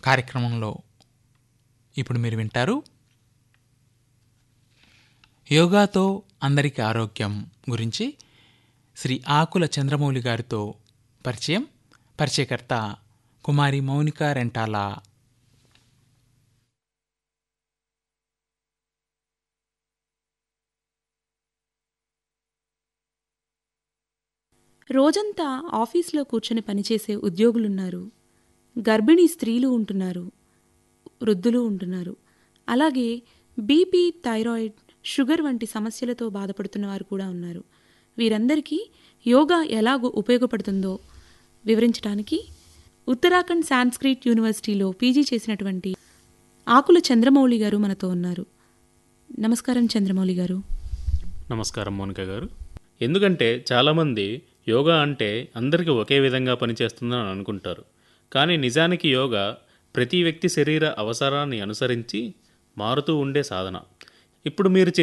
కార్యక్రమంలో ఇప్పుడు మీరు వింటారు యోగాతో అందరికీ ఆరోగ్యం గురించి శ్రీ ఆకుల చంద్రమౌళి గారితో పరిచయం పరిచయకర్త కుమారి మౌనిక రెంటాల రోజంతా ఆఫీస్లో కూర్చొని పనిచేసే ఉద్యోగులున్నారు గర్భిణీ స్త్రీలు ఉంటున్నారు వృద్ధులు ఉంటున్నారు అలాగే బీపీ థైరాయిడ్ షుగర్ వంటి సమస్యలతో బాధపడుతున్న వారు కూడా ఉన్నారు వీరందరికీ యోగా ఎలాగో ఉపయోగపడుతుందో వివరించడానికి ఉత్తరాఖండ్ సాంస్క్రిట్ యూనివర్సిటీలో పీజీ చేసినటువంటి ఆకుల చంద్రమౌళి గారు మనతో ఉన్నారు నమస్కారం చంద్రమౌళి గారు నమస్కారం మోనిక గారు ఎందుకంటే చాలామంది యోగా అంటే అందరికీ ఒకే విధంగా పనిచేస్తుందని అనుకుంటారు కానీ నిజానికి యోగా ప్రతి వ్యక్తి శరీర అవసరాన్ని అనుసరించి మారుతూ ఉండే సాధన ఇప్పుడు మీరు